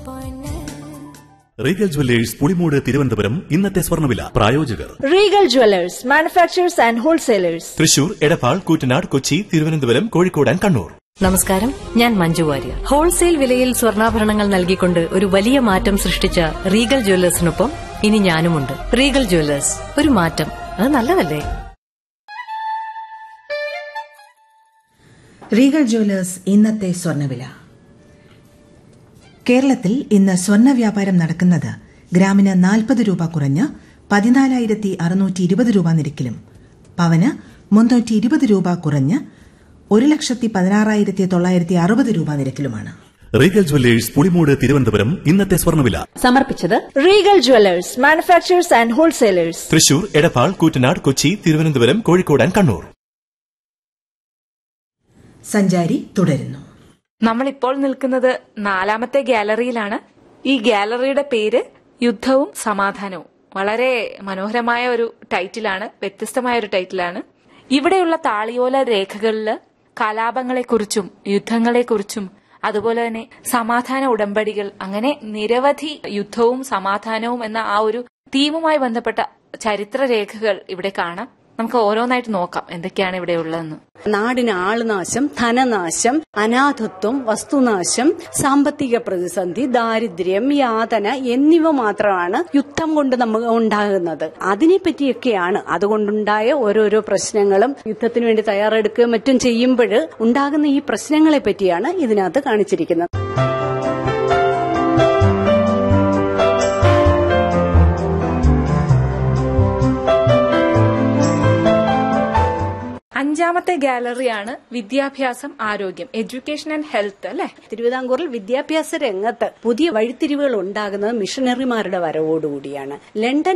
Regal Jewelers Pulimood Thiruvananthapuram ഇന്നത്തെ സ്വർണ്ണവില പ്രായോജകർ Regal Jewelers, manufacturers and wholesalers. Thrissur Edappal Koottanad Kochi Thiruvananthapuram Kozhikode and Kannur നമസ്കാരം ഞാൻ മഞ്ജു വാര്യർ ഹോൾസെയിൽ വിലയിൽ സ്വർണ്ണാഭരണങ്ങൾ നൽകിക്കൊണ്ട് ഒരു വലിയ മാറ്റം സൃഷ്ടിച്ച റീഗൽ ജ്വല്ലേഴ്സിനൊപ്പം ഇനി ഞാനുമുണ്ട് റീഗൽ ജ്വല്ലേഴ്സ് ഒരു മാറ്റം അത് നല്ലതല്ലേ റീഗൽ ജ്വല്ലേഴ്സ് ഇന്നത്തെ സ്വർണ്ണവില കേരളത്തിൽ ഇന്ന് സ്വർണ്ണ വ്യാപാരം നടക്കുന്നത് ഗ്രാമിന് നാൽപ്പത് രൂപ കുറഞ്ഞ് പതിനാലായിരത്തി അറുന്നൂറ്റി ഇരുപത് രൂപ നിരക്കിലും പവന് മുന്നൂറ്റി ഇരുപത് രൂപ കുറഞ്ഞ് ഒരു ലക്ഷത്തി പതിനാറായിരത്തി തൊള്ളായിരത്തി അറുപത് രൂപ നിരക്കിലുമാണ് റീഗൽ ജ്വല്ലേഴ്സ് പുളിമൂട് തിരുവനന്തപുരം ഇന്നത്തെ സ്വർണ്ണവില സമർപ്പിച്ചത് Regal Jewelers, manufacturers and wholesalers. Thrissur Edappal Koottanad Kochi Thiruvananthapuram Kozhikode and Kannur സഞ്ചാരി തുടരുന്നു നമ്മളിപ്പോൾ നിൽക്കുന്നത് നാലാമത്തെ ഗാലറിയിലാണ് ഈ ഗാലറിയുടെ പേര് യുദ്ധവും സമാധാനവും വളരെ മനോഹരമായ ഒരു ടൈറ്റിലാണ് വ്യത്യസ്തമായ ഒരു ടൈറ്റിലാണ് ഇവിടെയുള്ള താളിയോല രേഖകളിൽ കലാപങ്ങളെക്കുറിച്ചും യുദ്ധങ്ങളെക്കുറിച്ചും അതുപോലെ തന്നെ സമാധാന ഉടമ്പടികൾ അങ്ങനെ നിരവധി യുദ്ധവും സമാധാനവും എന്ന ആ ഒരു തീമുമായി ബന്ധപ്പെട്ട ചരിത്ര രേഖകൾ ഇവിടെ കാണാം നമുക്ക് ഓരോന്നായിട്ട് നോക്കാം എന്തൊക്കെയാണ് ഇവിടെ ഉള്ളതെന്ന് നാടിന് ആൾനാശം ധനനാശം അനാഥത്വം വസ്തുനാശം സാമ്പത്തിക പ്രതിസന്ധി ദാരിദ്ര്യം യാതന എന്നിവ മാത്രമാണ് യുദ്ധം കൊണ്ട് നമുക്ക് ഉണ്ടാകുന്നത് അതിനെപ്പറ്റിയൊക്കെയാണ് അതുകൊണ്ടുണ്ടായ ഓരോരോ പ്രശ്നങ്ങളും യുദ്ധത്തിന് വേണ്ടി തയ്യാറെടുക്കുകയും മറ്റും ചെയ്യുമ്പോൾ ഉണ്ടാകുന്ന ഈ പ്രശ്നങ്ങളെ പറ്റിയാണ് ഇതിനകത്ത് കാണിച്ചിരിക്കുന്നത് അഞ്ചാമത്തെ ഗാലറിയാണ് വിദ്യാഭ്യാസം ആരോഗ്യം എഡ്യൂക്കേഷൻ ആൻഡ് ഹെൽത്ത് അല്ലെ തിരുവിതാംകൂറിൽ വിദ്യാഭ്യാസ രംഗത്ത് പുതിയ വഴിത്തിരിവുകൾ ഉണ്ടാകുന്നത് മിഷണറിമാരുടെ വരവോടുകൂടിയാണ് ലണ്ടൻ